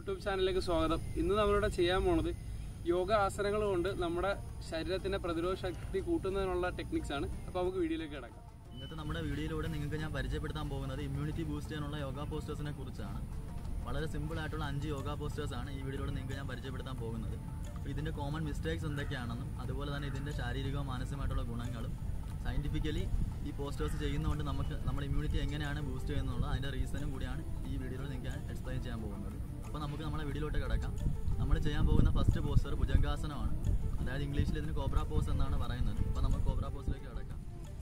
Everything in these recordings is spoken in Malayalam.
യൂട്യൂബ് ചാനലിലേക്ക് സ്വാഗതം ഇന്ന് നമ്മളിവിടെ ചെയ്യാൻ പോണത് യോഗ ആസനങ്ങൾ കൊണ്ട് നമ്മുടെ ശരീരത്തിന്റെ പ്രതിരോധ ശക്തി കൂട്ടുന്നതിനുള്ള ടെക്നിക്സ് ആണ് അപ്പൊ നമുക്ക് വീഡിയോയിലേക്ക് കിടക്കാം ഇന്നത്തെ നമ്മുടെ വീഡിയോയിലൂടെ നിങ്ങൾക്ക് ഞാൻ പരിചയപ്പെടുത്താൻ പോകുന്നത് ഇമ്മ്യൂണിറ്റി ബൂസ്റ്റ് ചെയ്യാനുള്ള യോഗ പോസ്റ്റേഴ്സിനെ കുറിച്ചാണ് വളരെ സിമ്പിൾ ആയിട്ടുള്ള അഞ്ച് യോഗ പോസ്റ്റേഴ്സ് ആണ് ഈ വീഡിയോയിലൂടെ നിങ്ങൾക്ക് ഞാൻ പരിചയപ്പെടുത്താൻ പോകുന്നത് അപ്പോൾ ഇതിൻ്റെ കോമൺ മിസ്റ്റേക്സ് എന്തൊക്കെയാണെന്നും അതുപോലെ തന്നെ ഇതിൻ്റെ ശാരീരികവും മാനസികമായിട്ടുള്ള ഗുണങ്ങളും സയൻറ്റിഫിക്കലി ഈ പോസ്റ്റേഴ്സ് ചെയ്യുന്നതുകൊണ്ട് നമുക്ക് നമ്മുടെ ഇമ്മ്യൂണിറ്റി എങ്ങനെയാണ് ബൂസ്റ്റ് ചെയ്യുന്നുള്ള അതിൻ്റെ റീസണും കൂടിയാണ് ഈ വീഡിയോയിൽ നിങ്ങൾക്ക് ഞാൻ എക്സ്പ്ലെയിൻ ചെയ്യാൻ പോകുന്നത് അപ്പോൾ നമുക്ക് നമ്മുടെ വീഡിയോയിലോട്ട് കിടക്കാം നമ്മൾ ചെയ്യാൻ പോകുന്ന ഫസ്റ്റ് പോസ്റ്റർ ഭുജംഗാസനമാണ് അതായത് ഇംഗ്ലീഷിൽ ഇതിന് കോബ്ര പോസ് എന്നാണ് പറയുന്നത് അപ്പോൾ നമുക്ക് കോബ്ര പോസിലേക്ക് കിടക്കാം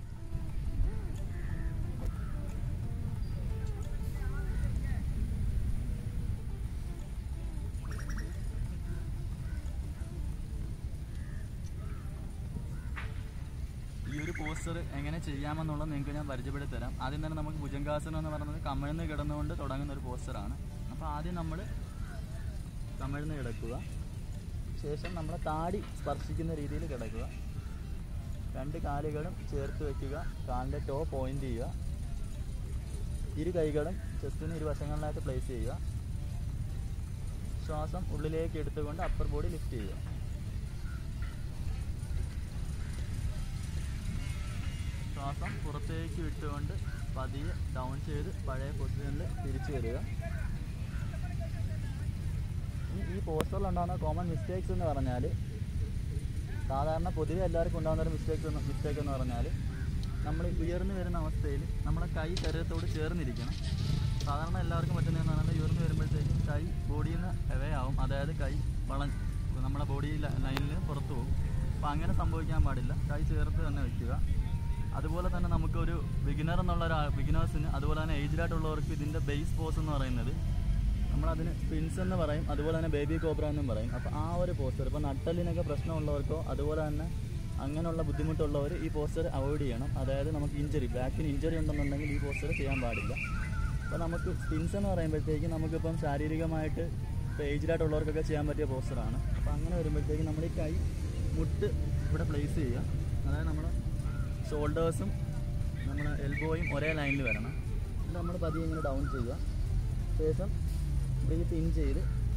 ഈ ഒരു പോസ്റ്റർ എങ്ങനെ ചെയ്യാമെന്നുള്ളത് നിങ്ങൾക്ക് ഞാൻ പരിചയപ്പെടുത്തി തരാം ആദ്യം തന്നെ നമുക്ക് ഭുജംഗാസനം എന്ന് പറയുന്നത് കമിഴ്ന്ന് കിടന്നുകൊണ്ട് തുടങ്ങുന്ന ഒരു പോസ്റ്ററാണ് അപ്പോൾ ആദ്യം നമ്മൾ കമിഴ്ന്ന് കിടക്കുക ശേഷം നമ്മൾ താടി സ്പർശിക്കുന്ന രീതിയിൽ കിടക്കുക രണ്ട് കാലുകളും ചേർത്ത് വെക്കുക കാലിൻ്റെ ടോ പോയിന്റ് ചെയ്യുക ഇരു കൈകളും ചെസ്റ്റിന് ഇരുവശങ്ങളിലായിട്ട് പ്ലേസ് ചെയ്യുക ശ്വാസം ഉള്ളിലേക്ക് എടുത്തുകൊണ്ട് അപ്പർ ബോഡി ലിഫ്റ്റ് ചെയ്യുക ശ്വാസം പുറത്തേക്ക് വിട്ടുകൊണ്ട് പതിയെ ഡൗൺ ചെയ്ത് പഴയ പൊസിഷനിൽ തിരിച്ചു വരിക ഇനി ഈ പോസ്റ്ററിൽ ഉണ്ടാകുന്ന കോമൺ മിസ്റ്റേക്സ് എന്ന് പറഞ്ഞാൽ സാധാരണ പൊതുവെ എല്ലാവർക്കും ഉണ്ടാകുന്ന ഒരു മിസ്റ്റേക്ക് മിസ്റ്റേക്ക് എന്ന് പറഞ്ഞാൽ നമ്മൾ ഉയർന്നു വരുന്ന അവസ്ഥയിൽ നമ്മളെ കൈ ശരീരത്തോട് ചേർന്നിരിക്കണം സാധാരണ എല്ലാവർക്കും പറ്റുന്നതെന്ന് പറഞ്ഞാൽ ഉയർന്നു വരുമ്പോഴത്തേക്കും കൈ ബോഡിയിൽ നിന്ന് എവേ ആവും അതായത് കൈ വള നമ്മുടെ ബോഡി ലൈനിൽ പുറത്തു പോകും അപ്പോൾ അങ്ങനെ സംഭവിക്കാൻ പാടില്ല കൈ ചേർത്ത് തന്നെ വയ്ക്കുക അതുപോലെ തന്നെ നമുക്കൊരു ബിഗിനർ എന്നുള്ള ഒരു ബിഗിനേഴ്സിന് അതുപോലെ തന്നെ ഏജ്ഡ് ആയിട്ടുള്ളവർക്ക് ഇതിൻ്റെ ബേസ് പോസ് എന്ന് പറയുന്നത് നമ്മളതിന് സ്പിൻസ് എന്ന് പറയും അതുപോലെ തന്നെ ബേബി കോബ്ര എന്നും പറയും അപ്പോൾ ആ ഒരു പോസ്റ്റർ ഇപ്പോൾ നട്ടലിനൊക്കെ പ്രശ്നമുള്ളവർക്കോ അതുപോലെ തന്നെ അങ്ങനെയുള്ള ബുദ്ധിമുട്ടുള്ളവർ ഈ പോസ്റ്റർ അവോയ്ഡ് ചെയ്യണം അതായത് നമുക്ക് ഇഞ്ചറി ബാക്കിന് ഇഞ്ചറി ഉണ്ടെന്നുണ്ടെങ്കിൽ ഈ പോസ്റ്റർ ചെയ്യാൻ പാടില്ല അപ്പോൾ നമുക്ക് സ്പിൻസ് എന്ന് പറയുമ്പോഴത്തേക്ക് നമുക്കിപ്പം ശാരീരികമായിട്ട് ഇപ്പോൾ ഏജ്ഡ് ആയിട്ടുള്ളവർക്കൊക്കെ ചെയ്യാൻ പറ്റിയ പോസ്റ്ററാണ് അപ്പോൾ അങ്ങനെ വരുമ്പോഴത്തേക്ക് നമ്മൾ ഈ കൈ മുട്ട് ഇവിടെ പ്ലേസ് ചെയ്യുക അതായത് നമ്മുടെ ഷോൾഡേഴ്സും നമ്മുടെ എൽബോയും ഒരേ ലൈനിൽ വരണം എന്നിട്ട് നമ്മൾ പതിയെ ഇങ്ങനെ ഡൗൺ ചെയ്യുക ശേഷം ബ്രീത്ത് ഇൻ ചെയ്ത്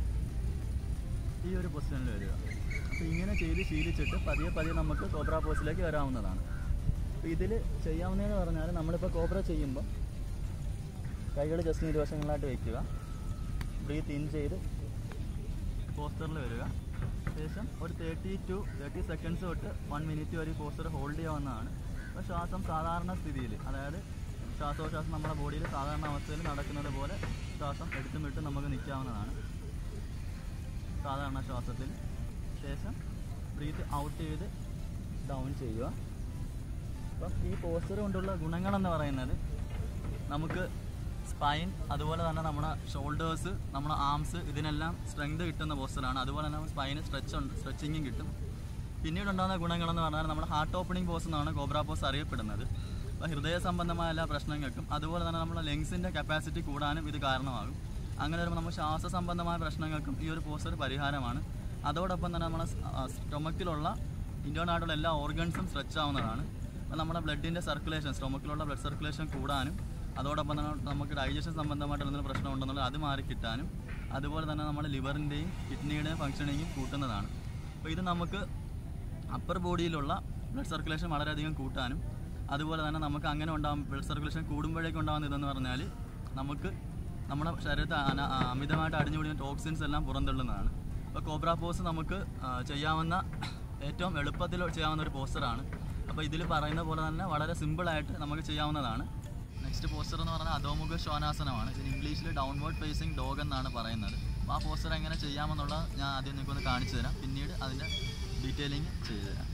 ഈ ഒരു പൊസിഷനിൽ വരിക അപ്പോൾ ഇങ്ങനെ ചെയ്ത് ശീലിച്ചിട്ട് പതിയെ പതിയെ നമുക്ക് കോബ്ര പോസിലേക്ക് വരാവുന്നതാണ് അപ്പോൾ ഇതിൽ ചെയ്യാവുന്നതെന്ന് പറഞ്ഞാൽ നമ്മളിപ്പോൾ കോബ്ര ചെയ്യുമ്പോൾ കൈകൾ ജസ്റ്റ് ഇരുവശങ്ങളിലായിട്ട് വയ്ക്കുക ബ്രീത്ത് ഇൻ ചെയ്ത് പോസ്റ്ററിൽ വരിക ശേഷം ഒരു തേർട്ടി ടു തേർട്ടി സെക്കൻഡ്സ് തൊട്ട് വൺ മിനിറ്റ് വരെ പോസ്റ്റർ ഹോൾഡ് ചെയ്യാവുന്നതാണ് അപ്പോൾ ശ്വാസം സാധാരണ സ്ഥിതിയിൽ അതായത് ശ്വാസോച്ഛ്വാസം നമ്മുടെ ബോഡിയിൽ സാധാരണ അവസ്ഥയിൽ നടക്കുന്നത് പോലെ ശ്വാസം എടുത്തും വിട്ടും നമുക്ക് നിൽക്കാവുന്നതാണ് സാധാരണ ശ്വാസത്തിൽ ശേഷം ബ്രീത്ത് ഔട്ട് ചെയ്ത് ഡൗൺ ചെയ്യുക അപ്പം ഈ പോസ്റ്റർ കൊണ്ടുള്ള ഗുണങ്ങളെന്ന് പറയുന്നത് നമുക്ക് സ്പൈൻ അതുപോലെ തന്നെ നമ്മുടെ ഷോൾഡേഴ്സ് നമ്മുടെ ആംസ് ഇതിനെല്ലാം സ്ട്രെങ്ത് കിട്ടുന്ന പോസ്റ്ററാണ് അതുപോലെ തന്നെ സ്പൈന് സ്ട്രെച്ച് ഉണ്ട് സ്ട്രെച്ചിങ്ങും കിട്ടും പിന്നീട് ഉണ്ടാകുന്ന ഗുണങ്ങളെന്ന് പറഞ്ഞാൽ നമ്മുടെ ഹാർട്ട് ഓപ്പണിംഗ് പോസ് എന്നാണ് കോബ്ര പോസ് അറിയപ്പെടുന്നത് അപ്പോൾ ഹൃദയ സംബന്ധമായ എല്ലാ പ്രശ്നങ്ങൾക്കും അതുപോലെ തന്നെ നമ്മുടെ ലങ്സിൻ്റെ കപ്പാസിറ്റി കൂടാനും ഇത് കാരണമാകും അങ്ങനെ വരുമ്പോൾ നമ്മൾ ശ്വാസ സംബന്ധമായ പ്രശ്നങ്ങൾക്കും ഈ ഒരു പോസ്റ്റർ പരിഹാരമാണ് അതോടൊപ്പം തന്നെ നമ്മുടെ സ്റ്റൊമക്കിലുള്ള ഇൻറ്റേൺ ആയിട്ടുള്ള എല്ലാ ഓർഗൻസും സ്ട്രെച്ച് ആവുന്നതാണ് അപ്പോൾ നമ്മുടെ ബ്ലഡിൻ്റെ സർക്കുലേഷൻ സ്റ്റൊമക്കിലുള്ള ബ്ലഡ് സർക്കുലേഷൻ കൂടാനും അതോടൊപ്പം തന്നെ നമുക്ക് ഡൈജഷൻ സംബന്ധമായിട്ട് എന്തെങ്കിലും പ്രശ്നം ഉണ്ടെന്നുള്ളത് അത് മാറി കിട്ടാനും അതുപോലെ തന്നെ നമ്മുടെ ലിവറിൻ്റെയും കിഡ്നിയുടെയും ഫങ്ഷനിങ്ങും കൂട്ടുന്നതാണ് അപ്പോൾ ഇത് നമുക്ക് അപ്പർ ബോഡിയിലുള്ള ബ്ലഡ് സർക്കുലേഷൻ വളരെയധികം കൂട്ടാനും അതുപോലെ തന്നെ നമുക്ക് അങ്ങനെ ഉണ്ടാകും ബ്ലഡ് സർക്കുലേഷൻ കൂടുമ്പോഴേക്കും ഉണ്ടാകുന്ന ഇതെന്ന് പറഞ്ഞാൽ നമുക്ക് നമ്മുടെ ശരീരത്തിൽ അന- അമിതമായിട്ട് അടിഞ്ഞുകൂടിയ ടോക്സിൻസ് എല്ലാം പുറന്തള്ളുന്നതാണ് അപ്പോൾ കോബ്ര പോസ് നമുക്ക് ആ, ചെയ്യാവുന്ന ഏറ്റവും എളുപ്പത്തിൽ ചെയ്യാവുന്ന ഒരു പോസ്റ്ററാണ് അപ്പോൾ ഇതിൽ പറയുന്ന പോലെ തന്നെ വളരെ സിമ്പിളായിട്ട് നമുക്ക് ചെയ്യാവുന്നതാണ് നെക്സ്റ്റ് പോസ്റ്റർ എന്ന് പറഞ്ഞാൽ അധോമുഖ ശ്വാനാസനമാണ് ഇതിന് ഇംഗ്ലീഷിൽ ഡൗൺവേർഡ് ഫേസിങ് ഡോഗ് എന്നാണ് പറയുന്നത് അപ്പോൾ ആ പോസ്റ്റർ എങ്ങനെ ചെയ്യാമെന്നുള്ളത് ഞാൻ ആദ്യം നിങ്ങൾക്കൊന്ന് കാണിച്ചു തരാം പിന്നീട് അതിൻ്റെ ഡീറ്റെയിലിംഗ് ചെയ്തു തരാം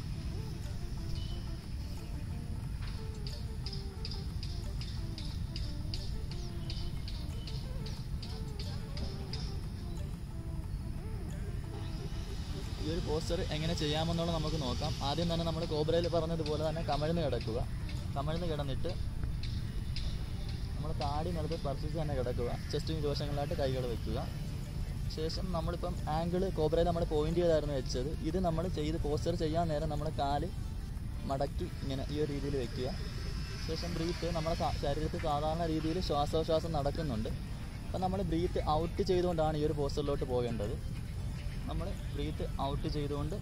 ഈ ഒരു പോസ്റ്റർ എങ്ങനെ ചെയ്യാമെന്നുള്ളത് നമുക്ക് നോക്കാം ആദ്യം തന്നെ നമ്മൾ കോബ്രയിൽ പറഞ്ഞതുപോലെ തന്നെ കമഴ്ന്ന് കിടക്കുക കമഴ്ന്ന് കിടന്നിട്ട് നമ്മൾ താടി നിലത്ത് സ്പർശിച്ച് തന്നെ കിടക്കുക ചെസ്റ്റിന് ഇരുവശങ്ങളിലായിട്ട് കൈകൾ വെക്കുക ശേഷം നമ്മളിപ്പം ആംഗിൾ കോബ്രയിൽ നമ്മൾ പോയിന്റ് ചെയ്തായിരുന്നു വെച്ചത് ഇത് നമ്മൾ ചെയ്ത് പോസ്റ്റർ ചെയ്യാൻ നേരം നമ്മൾ കാല് മടക്കി ഇങ്ങനെ ഈ ഒരു രീതിയിൽ വെക്കുക ശേഷം ബ്രീത്ത് നമ്മുടെ സാ- ശരീരത്തിൽ സാധാരണ രീതിയിൽ ശ്വാസോച്ഛ്വാസം നടക്കുന്നുണ്ട് അപ്പം നമ്മൾ ബ്രീത്ത് ഔട്ട് ചെയ്തുകൊണ്ടാണ് ഈ ഒരു പോസ്റ്ററിലോട്ട് പോകേണ്ടത് നമ്മൾ ബ്രീത്ത് ഔട്ട് ചെയ്തുകൊണ്ട്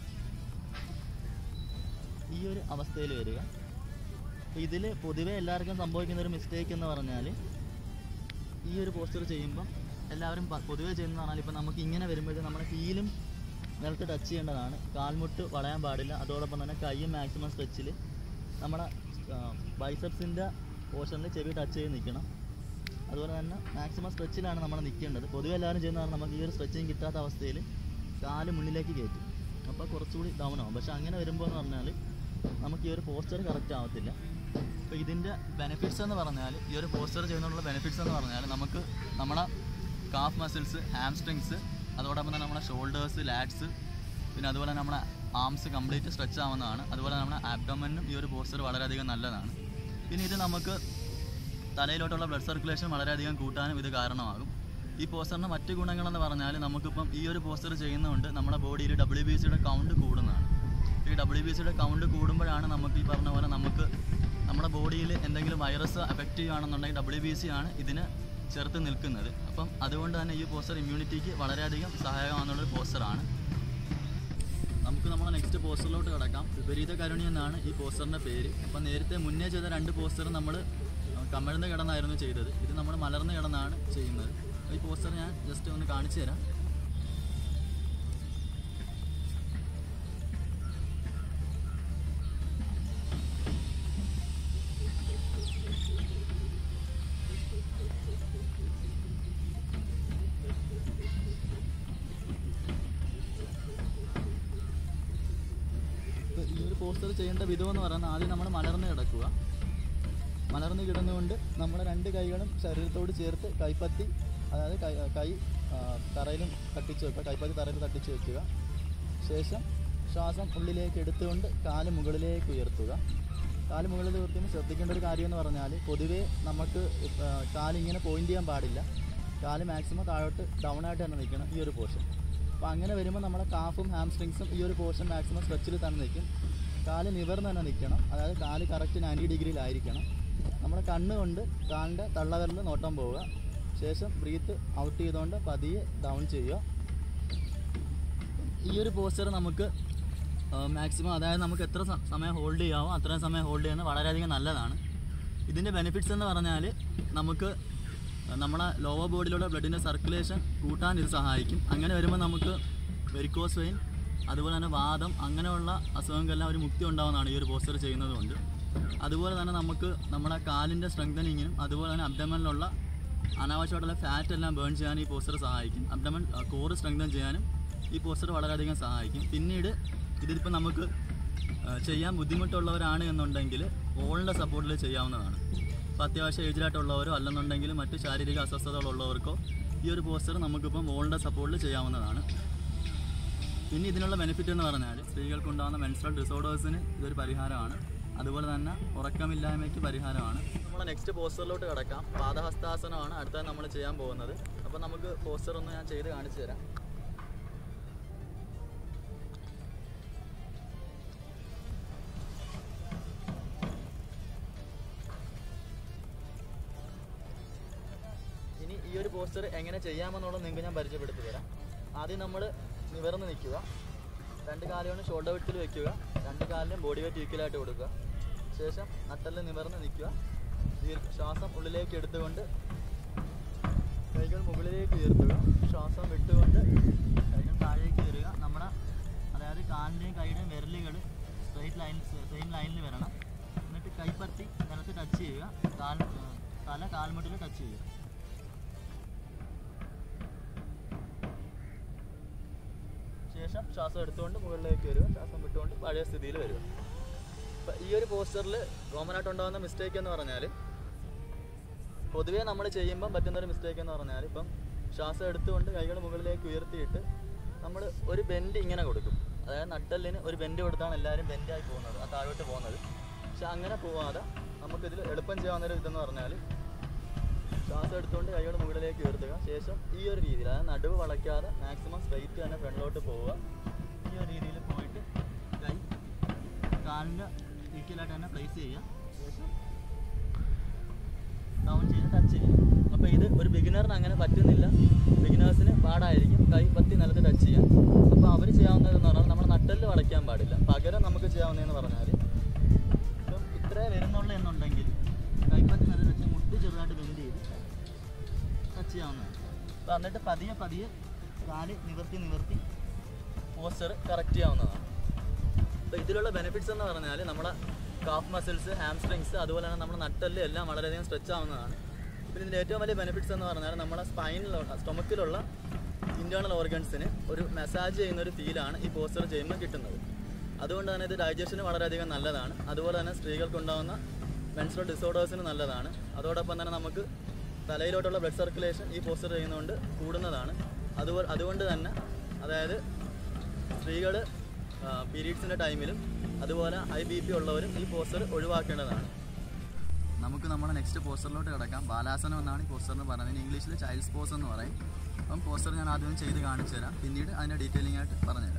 ഈ ഒരു അവസ്ഥയിൽ വരിക ഇതിൽ പൊതുവെ എല്ലാവർക്കും സംഭവിക്കുന്ന ഒരു മിസ്റ്റേക്ക് എന്ന് പറഞ്ഞാൽ ഈ ഒരു പോസ്റ്റർ ചെയ്യുമ്പം എല്ലാവരും പ- പൊതുവെ ചെയ്യുന്നത് പറഞ്ഞാൽ ഇപ്പം നമുക്ക് ഇങ്ങനെ വരുമ്പോഴത്തേക്കും നമ്മുടെ ഹീലും നിലത്ത് ടച്ച് ചെയ്യേണ്ടതാണ് കാൽമുട്ട് വളയാൻ പാടില്ല അതോടൊപ്പം തന്നെ കൈയും മാക്സിമം സ്ട്രെച്ചിൽ നമ്മുടെ ബൈസെപ്സിൻ്റെ പോർഷനിൽ ചെവി ടച്ച് ചെയ്ത് നിൽക്കണം അതുപോലെ തന്നെ മാക്സിമം സ്ട്രെച്ചിലാണ് നമ്മൾ നിൽക്കേണ്ടത് പൊതുവെ എല്ലാവരും ചെയ്യുന്നതാണ് നമുക്ക് ഈ ഒരു സ്ട്രെച്ചിങ് കിട്ടാത്ത അവസ്ഥയിൽ കാല് മുന്നിലേക്ക് കയറ്റും അപ്പോൾ കുറച്ചുകൂടി ഡൗൺ ആവും പക്ഷെ അങ്ങനെ വരുമ്പോൾ എന്ന് പറഞ്ഞാൽ നമുക്ക് ഈ ഒരു പോസ്റ്റർ കറക്റ്റ് ആവത്തില്ല അപ്പോൾ ഇതിൻ്റെ ബെനിഫിറ്റ്സ് എന്ന് പറഞ്ഞാൽ ഈ ഒരു പോസ്റ്റർ ചെയ്യുന്നതിനുള്ള ബെനിഫിറ്റ്സ് എന്ന് പറഞ്ഞാൽ നമുക്ക് നമ്മുടെ കാഫ് മസിൽസ് ഹാംസ്ട്രിങ്സ് അതോടൊപ്പം തന്നെ നമ്മുടെ ഷോൾഡേഴ്സ് ലാറ്റ്സ് പിന്നെ അതുപോലെ തന്നെ നമ്മുടെ ആംസ് കംപ്ലീറ്റ് സ്ട്രെച്ച് ആവുന്നതാണ് അതുപോലെ നമ്മുടെ ആബ്ഡോമനും ഈ ഒരു പോസ്റ്റർ വളരെയധികം നല്ലതാണ് പിന്നെ ഇത് നമുക്ക് തലയിലോട്ടുള്ള ബ്ലഡ് സർക്കുലേഷൻ വളരെയധികം കൂട്ടാനും ഇത് കാരണമാകും ഈ പോസ്റ്ററിൻ്റെ മറ്റ് ഗുണങ്ങളെന്ന് പറഞ്ഞാൽ നമുക്കിപ്പം ഈ ഒരു പോസ്റ്റർ ചെയ്യുന്നതുകൊണ്ട് നമ്മുടെ ബോഡിയിൽ ഡബ്ല്യു ബി സിയുടെ കൗണ്ട് കൂടുന്നതാണ് ഈ ഡബ്ല്യു ബി സിയുടെ കൗണ്ട് കൂടുമ്പോഴാണ് നമുക്ക് ഈ പറഞ്ഞ പോലെ നമുക്ക് നമ്മുടെ ബോഡിയിൽ എന്തെങ്കിലും വൈറസ് അഫക്റ്റ് ചെയ്യുകയാണെന്നുണ്ടെങ്കിൽ ഡബ്ല്യു ബി സി ആണ് ഇതിന് ചേർത്ത് നിൽക്കുന്നത് അപ്പം അതുകൊണ്ട് തന്നെ ഈ പോസ്റ്റർ ഇമ്മ്യൂണിറ്റിക്ക് വളരെയധികം സഹായകമാകുന്നുള്ളൊരു പോസ്റ്ററാണ് നമുക്ക് നമ്മുടെ നെക്സ്റ്റ് പോസ്റ്ററിലോട്ട് കിടക്കാം വിപരീത കരുണി എന്നാണ് ഈ പോസ്റ്ററിൻ്റെ പേര് അപ്പം നേരത്തെ മുന്നേ ചെയ്ത രണ്ട് പോസ്റ്റർ നമ്മൾ കമഴ്ന്ന് കിടന്നായിരുന്നു ചെയ്തത് ഇത് നമ്മൾ മലർന്ന് കിടന്നാണ് ചെയ്യുന്നത് അപ്പോൾ ഈ പോസ്റ്റർ ഞാൻ ജസ്റ്റ് ഒന്ന് കാണിച്ചു തരാം ഇപ്പൊ ഈ ഒരു പോസ്റ്റർ ചെയ്യേണ്ട വിധം എന്ന് പറയുന്നത് ആദ്യം നമ്മൾ മലർന്ന് കിടക്കുക മലർന്ന് കിടന്നുകൊണ്ട് നമ്മുടെ രണ്ട് കൈകളും ശരീരത്തോട് ചേർത്ത് കൈപ്പത്തി അതായത് കൈ കൈ ആ, തറയിലും തട്ടിച്ച് വെക്കുക കൈപ്പത്തി തറയിൽ തട്ടിച്ച് വെക്കുക ശേഷം ശ്വാസം ഉള്ളിലേക്ക് എടുത്തുകൊണ്ട് കാല് മുകളിലേക്ക് ഉയർത്തുക കാല് മുകളിൽ ഉയർത്തുമ്പോൾ ശ്രദ്ധിക്കേണ്ട ഒരു കാര്യം എന്ന് പറഞ്ഞാൽ പൊതുവേ നമുക്ക് ആ, കാലിങ്ങനെ പോയിന്റ് ചെയ്യാൻ പാടില്ല കാല് മാക്സിമം താഴോട്ട് ഡൗൺ ആയിട്ട് തന്നെ നിൽക്കണം ഈ ഒരു പോർഷൻ അപ്പോൾ അങ്ങനെ വരുമ്പോൾ നമ്മുടെ കാഫും ഹാംസ്ട്രിങ്സും ഈ ഒരു പോർഷൻ മാക്സിമം സ്ട്രെച്ചിൽ തന്നെ നിൽക്കും കാല് നിവർന്ന് തന്നെ നിൽക്കണം അതായത് കാല് കറക്റ്റ് നയൻറ്റി ഡിഗ്രിയിലായിരിക്കണം നമ്മുടെ കണ്ണുകൊണ്ട് കാലിൻ്റെ തള്ളവിരൽ നോട്ടം പോവുക ശേഷം ബ്രീത്ത് ഔട്ട് ചെയ്തുകൊണ്ട് പതിയെ ഡൗൺ ചെയ്യുക ഈ ഒരു പോസ്റ്റർ നമുക്ക് മാക്സിമം അതായത് നമുക്ക് എത്ര സ- സമയം ഹോൾഡ് ചെയ്യാമോ അത്രയും സമയം ഹോൾഡ് ചെയ്യുന്നത് വളരെയധികം നല്ലതാണ് ഇതിൻ്റെ ബെനിഫിറ്റ്സ് എന്ന് പറഞ്ഞാൽ നമുക്ക് നമ്മുടെ ലോവർ ബോഡിയിലൂടെ ബ്ലഡിൻ്റെ സർക്കുലേഷൻ കൂട്ടാൻ ഇത് സഹായിക്കും അങ്ങനെ വരുമ്പോൾ നമുക്ക് വെരിക്കോസ് വെയിൻ അതുപോലെ തന്നെ വാദം അങ്ങനെയുള്ള അസുഖങ്ങൾക്കെല്ലാം ഒരു മുക്തി ഉണ്ടാവുന്നതാണ് ഈ ഒരു പോസ്റ്റർ ചെയ്യുന്നത് കൊണ്ട് അതുപോലെ തന്നെ നമുക്ക് നമ്മുടെ കാലിൻ്റെ സ്ട്രെങ്തനിങ്ങിനും അതുപോലെ തന്നെ അബ്ഡമനിലുള്ള അനാവശ്യമായിട്ടുള്ള ഫാറ്റ് എല്ലാം ബേൺ ചെയ്യാൻ ഈ പോസ്റ്റർ സഹായിക്കും അബ്ഡമൻ കോറ് സ്ട്രെങ്തൻ ചെയ്യാനും ഈ പോസ്റ്റർ വളരെയധികം സഹായിക്കും പിന്നീട് ഇതിലിപ്പോൾ നമുക്ക് ആ, ചെയ്യാൻ ബുദ്ധിമുട്ടുള്ളവരാണ് എന്നുണ്ടെങ്കിൽ ഓളിൻ്റെ സപ്പോർട്ടിൽ ചെയ്യാവുന്നതാണ് ഇപ്പോൾ അത്യാവശ്യം ഏജിലായിട്ടുള്ളവരോ അല്ലെന്നുണ്ടെങ്കിൽ മറ്റ് ശാരീരിക അസ്വസ്ഥതകളുള്ളവർക്കോ ഈ ഒരു പോസ്റ്റർ നമുക്കിപ്പം ഓളിൻ്റെ സപ്പോർട്ടിൽ ചെയ്യാവുന്നതാണ് പിന്നെ ഇതിനുള്ള ബെനിഫിറ്റ് എന്ന് പറഞ്ഞാൽ സ്ത്രീകൾക്കുണ്ടാകുന്ന മെൻസ്ട്രൽ ഡിസോർഡേഴ്സിന് ഇതൊരു പരിഹാരമാണ് അതുപോലെ തന്നെ ഉറക്കമില്ലായ്മയ്ക്ക് പരിഹാരമാണ് നമ്മൾ നെക്സ്റ്റ് പോസ്റ്ററിലോട്ട് കിടക്കാം പാദഹസ്താസനമാണ് അടുത്തത് നമ്മൾ ചെയ്യാൻ പോകുന്നത് അപ്പോൾ നമുക്ക് പോസ്റ്റർ ഒന്ന് ഞാൻ ചെയ്ത് കാണിച്ചു തരാം ഇനി ഈ ഒരു പോസ്റ്റർ എങ്ങനെ ചെയ്യാമെന്നുള്ളത് നിങ്ങൾക്ക് ഞാൻ പരിചയപ്പെടുത്തി തരാം ആദ്യം നമ്മൾ നിവർന്ന് നിൽക്കുക രണ്ട് കാലുകളും ഷോൾഡർ വിട്ടിൽ വെക്കുക രണ്ട് കാലിലും ബോഡി വെയിറ്റ് ഈക്വലായിട്ട് കൊടുക്കുക ശേഷം നട്ടല് നിവർന്ന് നിൽക്കുക ദീർഘ ശ്വാസം ഉള്ളിലേക്ക് എടുത്തുകൊണ്ട് കൈകൾ മുകളിലേക്ക് ഉയർത്തുക ശ്വാസം വിട്ടുകൊണ്ട് കൈകൾ താഴേക്ക് വരിക നമ്മുടെ അതായത് കാലിൻ്റെയും കൈയുടെയും വിരലുകൾ സ്ട്രെയിറ്റ് ലൈൻ സെയിം ലൈനിൽ വരണം എന്നിട്ട് കൈപ്പത്തി നിലത്ത് ടച്ച് ചെയ്യുക കാൽ തല കാൽമുട്ടിൽ ടച്ച് ചെയ്യുക ശേഷം ശ്വാസം എടുത്തുകൊണ്ട് മുകളിലേക്ക് വരിക ശ്വാസം വിട്ടുകൊണ്ട് പഴയ സ്ഥിതിയിൽ വരിക അപ്പം ഈ ഒരു പോസ്റ്ററിൽ കോമൺ ആയിട്ട് ഉണ്ടാകുന്ന മിസ്റ്റേക്ക് എന്ന് പറഞ്ഞാൽ പൊതുവേ നമ്മൾ ചെയ്യുമ്പം പറ്റുന്ന ഒരു മിസ്റ്റേക്ക് എന്ന് പറഞ്ഞാൽ ഇപ്പം ശ്വാസം എടുത്തുകൊണ്ട് കൈകൾ മുകളിലേക്ക് ഉയർത്തിയിട്ട് നമ്മൾ ഒരു ബെൻഡ് ഇങ്ങനെ കൊടുക്കും അതായത് നട്ടലിന് ഒരു ബെൻഡ് കൊടുത്താണ് എല്ലാവരും ബെൻഡായി പോകുന്നത് ആ താഴോട്ട് പോകുന്നത് പക്ഷെ അങ്ങനെ പോവാതെ നമുക്കിതിൽ എളുപ്പം ചെയ്യാവുന്ന ഒരു ഇതെന്ന് പറഞ്ഞാൽ ശ്വാസം എടുത്തുകൊണ്ട് കൈകൾ മുകളിലേക്ക് ഉയർത്തുക ശേഷം ഈ ഒരു രീതിയിൽ അതായത് നടുവ് വളയ്ക്കാതെ മാക്സിമം സ്ട്രൈറ്റ് തന്നെ ഫ്രണ്ടിലോട്ട് പോവുക ഈ ഒരു രീതിയിൽ പോയിട്ട് കൈ കാലിൻ്റെ ഈക്വലായിട്ട് തന്നെ പ്ലേസ് ചെയ്യുക ശേഷം ഡൗൺ ചെയ്ത് ടച്ച് ചെയ്യുക അപ്പോൾ അപ്പോൾ ഇത് ഒരു ബിഗിനറിന് അങ്ങനെ പറ്റുന്നില്ല ബിഗിനേഴ്സിന് പാടായിരിക്കും കൈ പത്തി നിലത്ത് ടച്ച് ചെയ്യാൻ അപ്പോൾ അവർ ചെയ്യാവുന്നതെന്ന് പറഞ്ഞാൽ നമ്മൾ നട്ടല് വളയ്ക്കാൻ പാടില്ല പകരം നമുക്ക് ചെയ്യാവുന്നതെന്ന് പറഞ്ഞാൽ ഇപ്പം ഇത്രേ വരുന്നുള്ളൂ എന്നുണ്ടെങ്കിൽ കൈപ്പത്തി നിലത്ത് വെച്ച് മുട്ടി ചെറുതായിട്ട് ബെൻഡ് ചെയ്ത് ടച്ച് ചെയ്യാവുന്നതാണ് അപ്പോൾ എന്നിട്ട് പതിയെ പതിയെ കാല് നിവർത്തി നിവർത്തി പോസ്റ്റർ കറക്റ്റ് ചെയ്യാവുന്നതാണ് അപ്പോൾ ഇതിലുള്ള ബെനിഫിറ്റ്സ് എന്ന് പറഞ്ഞാൽ നമ്മുടെ കാഫ് മസിൽസ് ഹാംസ്ട്രിങ്സ് അതുപോലെ തന്നെ നമ്മുടെ നട്ടല് എല്ലാം വളരെയധികം സ്ട്രെച്ച് ആവുന്നതാണ് പിന്നെ ഇതിൻ്റെ ഏറ്റവും വലിയ ബെനിഫിറ്റ്സ് എന്ന് പറഞ്ഞാൽ നമ്മുടെ സ്പൈനിലുള്ള സ്റ്റൊമക്കിലുള്ള ഇൻറ്റേർണൽ ഓർഗൻസിന് ഒരു മസാജ് ചെയ്യുന്ന ഒരു ഫീലാണ് ഈ പോസ്റ്റർ ചെയ്യുമ്പോൾ കിട്ടുന്നത് അതുകൊണ്ട് തന്നെ ഇത് ഡൈജഷന് വളരെയധികം നല്ലതാണ് അതുപോലെ തന്നെ സ്ത്രീകൾക്കുണ്ടാകുന്ന മെൻസ്ട്രൽ ഡിസോർഡേഴ്സിന് നല്ലതാണ് അതോടൊപ്പം തന്നെ നമുക്ക് തലയിലോട്ടുള്ള ബ്ലഡ് സർക്കുലേഷൻ ഈ പോസ്റ്റർ ചെയ്യുന്നതുകൊണ്ട് കൂടുന്നതാണ് അതുപോലെ അതുകൊണ്ട് തന്നെ അതായത് സ്ത്രീകൾ പീരീഡ്സിൻ്റെ ടൈമിലും അതുപോലെ ഹൈ ബി പി ഉള്ളവരും ഈ പോസ്റ്റർ ഒഴിവാക്കേണ്ടതാണ് നമുക്ക് നമ്മുടെ നെക്സ്റ്റ് പോസ്റ്ററിലോട്ട് കിടക്കാം ബാലാസനം എന്നാണ് ഈ പോസ്റ്ററിന് പറയുന്നത് ഇംഗ്ലീഷിൽ ചൈൽഡ്സ് പോസ് എന്ന് പറയും അപ്പം പോസ്റ്റർ ഞാൻ ആദ്യം ചെയ്ത് കാണിച്ചു തരാം പിന്നീട് അതിൻ്റെ ഡീറ്റെയിലിംഗ് ആയിട്ട് പറഞ്ഞുതരാം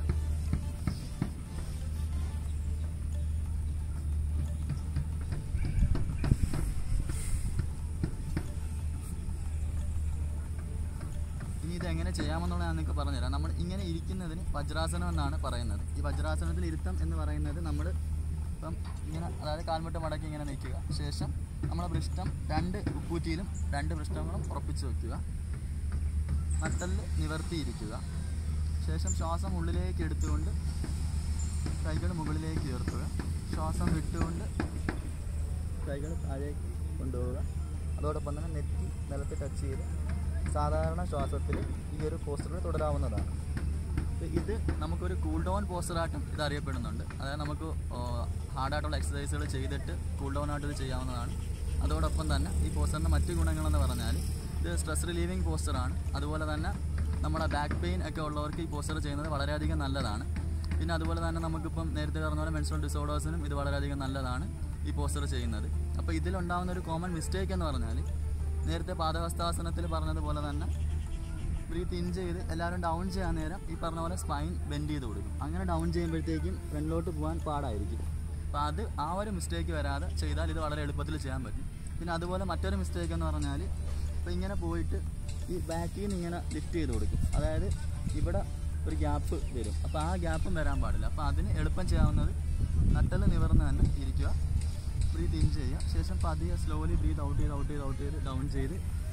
ഇനി ഇത് എങ്ങനെ ചെയ്യാമെന്നുള്ള ഞാൻ നിങ്ങൾക്ക് പറഞ്ഞുതരാം നമ്മൾ ഇങ്ങനെ ഇരിക്കുന്നതിന് വജ്രാസനം എന്നാണ് പറയുന്നത് ഈ വജ്രാസനത്തിൽ ഇരുത്തം എന്ന് പറയുന്നത് നമ്മൾ ഇപ്പം ഇങ്ങനെ അതായത് കാൽമുട്ട് മടക്കി ഇങ്ങനെ നിൽക്കുക ശേഷം നമ്മളെ പൃഷ്ഠം രണ്ട് ഉപ്പൂറ്റിയിലും രണ്ട് പൃഷ്ഠങ്ങളും ഉറപ്പിച്ച് വെക്കുക നട്ടല് നിവർത്തിയിരിക്കുക ശേഷം ശ്വാസം ഉള്ളിലേക്ക് എടുത്തുകൊണ്ട് കൈകൾ മുകളിലേക്ക് ഉയർത്തുക ശ്വാസം വിട്ടുകൊണ്ട് കൈകൾ താഴേക്ക് കൊണ്ടുപോവുക അതോടൊപ്പം തന്നെ നെറ്റി നിലത്ത് ടച്ച് ചെയ്ത് സാധാരണ ശ്വാസത്തിൽ ഈ ഒരു പോസ്റ്റർ തുടരാവുന്നതാണ് അപ്പോൾ ഇത് നമുക്കൊരു കൂൾ ഡൗൺ പോസ്റ്ററായിട്ടും ഇത് അറിയപ്പെടുന്നുണ്ട് അതായത് നമുക്ക് ഹാർഡായിട്ടുള്ള എക്സസൈസുകൾ ചെയ്തിട്ട് കൂൾ ഡൗൺ ആയിട്ട് ഇത് ചെയ്യാവുന്നതാണ് അതോടൊപ്പം തന്നെ ഈ പോസ്റ്ററിൻ്റെ മറ്റ് ഗുണങ്ങളെന്ന് പറഞ്ഞാൽ ഇത് സ്ട്രെസ് റിലീവിങ് പോസ്റ്ററാണ് അതുപോലെ തന്നെ നമ്മുടെ ബാക്ക് പെയിൻ ഒക്കെ ഉള്ളവർക്ക് ഈ പോസ്റ്റർ ചെയ്യുന്നത് വളരെയധികം നല്ലതാണ് പിന്നെ അതുപോലെ തന്നെ നമുക്കിപ്പം നേരത്തെ പറഞ്ഞ പോലെ മെൻസ്ട്രൽ ഡിസോർഡേഴ്സിനും ഇത് വളരെയധികം നല്ലതാണ് ഈ പോസ്റ്റർ ചെയ്യുന്നത് അപ്പോൾ ഇതിലുണ്ടാകുന്ന ഒരു കോമൺ മിസ്റ്റേക്ക് എന്ന് പറഞ്ഞാൽ നേരത്തെ പാദഹസ്താസനത്തിൽ പറഞ്ഞതുപോലെ തന്നെ ബ്രീത്ത് ഇൻ ചെയ്ത് എല്ലാവരും ഡൗൺ ചെയ്യാൻ നേരം ഈ പറഞ്ഞ പോലെ സ്പൈൻ ബെൻഡ് ചെയ്ത് കൊടുക്കും അങ്ങനെ ഡൗൺ ചെയ്യുമ്പോഴത്തേക്കും ഫ്രണ്ടിലോട്ട് പോകാൻ പാടായിരിക്കും അപ്പോൾ അത് ആ ഒരു മിസ്റ്റേക്ക് വരാതെ ചെയ്താൽ ഇത് വളരെ എളുപ്പത്തിൽ ചെയ്യാൻ പറ്റും പിന്നെ അതുപോലെ മറ്റൊരു മിസ്റ്റേക്ക് എന്ന് പറഞ്ഞാൽ ഇപ്പോൾ ഇങ്ങനെ പോയിട്ട് ഈ ബാക്കിൽ നിന്ന് ഇങ്ങനെ ലിഫ്റ്റ് ചെയ്ത് കൊടുക്കും അതായത് ഇവിടെ ഒരു ഗ്യാപ്പ് വരും അപ്പോൾ ആ ഗ്യാപ്പും വരാൻ പാടില്ല അപ്പോൾ അതിന് എളുപ്പം ചെയ്യാവുന്നത് നട്ടൽ നിവർന്ന് തന്നെ ഇരിക്കുക ബ്രീത്ത് ഇൻ ചെയ്യുക ശേഷം പതിയെ സ്ലോലി ബ്രീത്ത് ഔട്ട് ചെയ്ത് ഔട്ട് ചെയ്ത് ഔട്ട് ചെയ്ത് ഡൗൺ ചെയ്ത്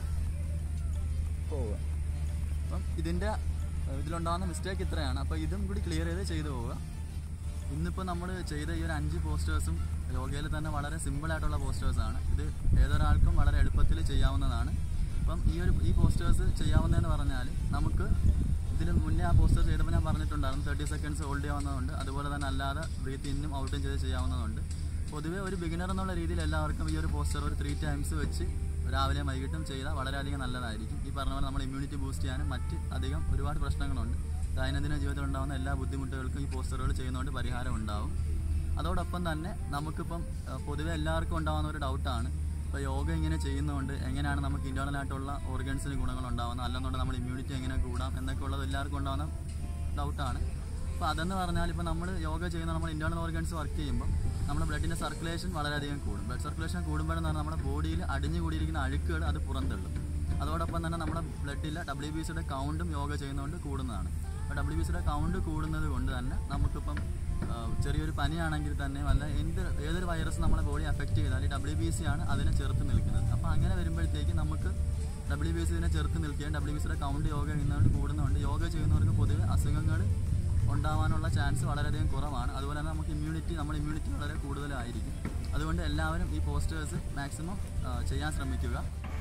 പോവുക അപ്പം ഇതിൻ്റെ ഏഹ്, ഇതിലുണ്ടാകുന്ന മിസ്റ്റേക്ക് ഇത്രയാണ് അപ്പോൾ ഇതും കൂടി ക്ലിയർ ചെയ്ത് ചെയ്തു പോവുക ഇന്നിപ്പോൾ നമ്മൾ ചെയ്ത ഈ ഒരു അഞ്ച് പോസ്റ്റേഴ്സും യോഗയിൽ തന്നെ വളരെ സിമ്പിൾ ആയിട്ടുള്ള പോസ്റ്റേഴ്സാണ് ഇത് ഏതൊരാൾക്കും വളരെ എളുപ്പത്തിൽ ചെയ്യാവുന്നതാണ് അപ്പം ഈ ഒരു ഈ പോസ്റ്റേഴ്സ് ചെയ്യാവുന്നതെന്ന് പറഞ്ഞാൽ നമുക്ക് ഇതിന് മുന്നേ ആ പോസ്റ്റർ ചെയ്തപ്പോൾ ഞാൻ പറഞ്ഞിട്ടുണ്ടായിരുന്നു തേർട്ടി സെക്കൻഡ്സ് ഹോൾഡ് ചെയ്യാവുന്നതുണ്ട് അതുപോലെ തന്നെ അല്ലാതെ ബ്രീത്ത് ഇന്നും ഔട്ടും ചെയ്ത് ചെയ്യാവുന്നതുണ്ട് പൊതുവേ ഒരു ബിഗിനർ എന്നുള്ള രീതിയിൽ എല്ലാവർക്കും ഈ ഒരു പോസ്റ്റർ ഒരു ത്രീ ടൈംസ് വെച്ച് രാവിലെ വൈകിട്ടും ചെയ്താൽ വളരെയധികം നല്ലതായിരിക്കും ഈ പറഞ്ഞ പോലെ നമ്മൾ ഇമ്മ്യൂണിറ്റി ബൂസ്റ്റ് ചെയ്യാനും മറ്റ് അധികം ഒരുപാട് പ്രശ്നങ്ങളുണ്ട് ദൈനംദിന ജീവിതത്തിൽ ഉണ്ടാകുന്ന എല്ലാ ബുദ്ധിമുട്ടുകൾക്കും ഈ പോസ്റ്ററുകൾ ചെയ്യുന്നതുകൊണ്ട് പരിഹാരം ഉണ്ടാവും അതോടൊപ്പം തന്നെ നമുക്കിപ്പം ഏഹ്, പൊതുവെ എല്ലാവർക്കും ഉണ്ടാകുന്ന ഒരു ഡൗട്ടാണ് ഇപ്പോൾ യോഗ ഇങ്ങനെ ചെയ്യുന്നതുകൊണ്ട് എങ്ങനെയാണ് നമുക്ക് ഇൻറ്റേർണൽ ആയിട്ടുള്ള ഓർഗൻസിന് ഗുണങ്ങൾ ഉണ്ടാകുന്നത് അല്ലെന്നുണ്ടെങ്കിൽ നമ്മൾ ഇമ്മ്യൂണിറ്റി എങ്ങനെ കൂടാം എന്നൊക്കെ ഉള്ളത് എല്ലാവർക്കും ഉണ്ടാകുന്ന ഡൗട്ടാണ് അപ്പോൾ അതെന്ന് പറഞ്ഞാൽ ഇപ്പോൾ നമ്മൾ യോഗ ചെയ്യുന്ന നമ്മൾ ഇൻറ്റേർണൽ ഓർഗൻസ് വർക്ക് ചെയ്യുമ്പോൾ നമ്മുടെ ബ്ലഡിൻ്റെ സർക്കുലേഷൻ വളരെയധികം കൂടും ബ്ലഡ് സർക്കുലേഷൻ കൂടുമ്പോഴെന്ന് പറഞ്ഞാൽ നമ്മുടെ ബോഡിയിൽ അടിഞ്ഞു കൂടിയിരിക്കുന്ന അഴുക്കുകൾ അത് പുറന്തള്ളും അതോടൊപ്പം തന്നെ നമ്മുടെ ബ്ലഡിലെ ഡബ്ല്യു ബി സിയുടെ കൗണ്ടും യോഗ ചെയ്യുന്നതുകൊണ്ട് കൂടുന്നതാണ് അപ്പോൾ ഡബ്ല്യു ബി സിയുടെ കൗണ്ട് കൂടുന്നത് കൊണ്ട് തന്നെ നമുക്കിപ്പം ആ, ചെറിയൊരു പനിയാണെങ്കിൽ തന്നെ അല്ല എന്ത് ഏതൊരു വൈറസ് നമ്മളെ ബോഡി അഫക്റ്റ് ചെയ്താൽ ഈ ഡബ്ല്യു ബി സി ആണ് അതിനെ ചെറുത്ത് നിൽക്കുന്നത് അപ്പോൾ അങ്ങനെ വരുമ്പോഴത്തേക്ക് നമുക്ക് ഡബ്ല്യു ബി സിനെ ചെറുത്ത് നിൽക്കുകയും ഡബ്ല്യു ബി സിയുടെ കൗണ്ട് യോഗ ചെയ്യുന്നതുകൊണ്ട് കൂടുന്നതുകൊണ്ട് യോഗ ചെയ്യുന്നവർക്ക് പൊതുവെ അസുഖങ്ങൾ ഉണ്ടാവാനുള്ള ചാൻസ് വളരെയധികം കുറവാണ് അതുപോലെ തന്നെ നമുക്ക് ഇമ്മ്യൂണിറ്റി നമ്മുടെ ഇമ്മ്യൂണിറ്റി വളരെ കൂടുതലായിരിക്കും അതുകൊണ്ട് എല്ലാവരും ഈ പോസ്റ്റേഴ്സ് മാക്സിമം ചെയ്യാൻ ശ്രമിക്കുക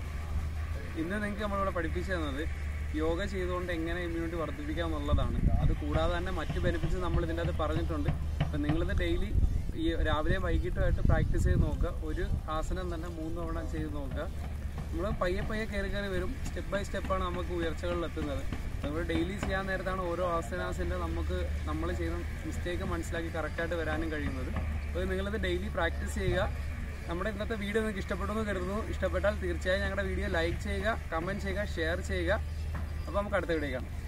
ഇന്ന് നിങ്ങൾക്ക് നമ്മളിവിടെ പഠിപ്പിച്ചു തന്നത് യോഗ ചെയ്തുകൊണ്ട് എങ്ങനെ ഇമ്മ്യൂണിറ്റി വർദ്ധിപ്പിക്കാം എന്നുള്ളതാണ് അത് കൂടാതെ തന്നെ മറ്റ് ബെനിഫിറ്റ്സ് നമ്മൾ ഇതിൻ്റെ അകത്ത് പറഞ്ഞിട്ടുണ്ട് അപ്പം നിങ്ങളിത് ഡെയിലി ഈ രാവിലെ വൈകിട്ടുമായിട്ട് പ്രാക്ടീസ് ചെയ്ത് നോക്കുക ഒരു ആസനം തന്നെ മൂന്ന് തവണ ചെയ്ത് നോക്കുക നമ്മൾ പയ്യെ പയ്യെ കയറി കയറി വരും സ്റ്റെപ്പ് ബൈ സ്റ്റെപ്പാണ് നമുക്ക് ഉയർച്ചകളിൽ എത്തുന്നത് നമ്മൾ ഡെയിലി ചെയ്യാൻ നേരത്താണ് ഓരോ ആസനാസിൻ്റെ നമുക്ക് നമ്മൾ ചെയ്യുന്ന മിസ്റ്റേക്ക് മനസ്സിലാക്കി കറക്റ്റായിട്ട് വരാനും കഴിയുന്നത് അപ്പോൾ നിങ്ങളിത് ഡെയിലി പ്രാക്ടീസ് ചെയ്യുക നമ്മുടെ ഇന്നത്തെ വീഡിയോ നിങ്ങൾക്ക് ഇഷ്ടപ്പെട്ടു എന്ന് കരുതുന്നു ഇഷ്ടപ്പെട്ടാൽ തീർച്ചയായും ഞങ്ങളുടെ വീഡിയോ ലൈക്ക് ചെയ്യുക കമൻറ്റ് ചെയ്യുക ഷെയർ ചെയ്യുക അപ്പോൾ നമുക്ക് അടുത്ത വീഡിയോ കാണാം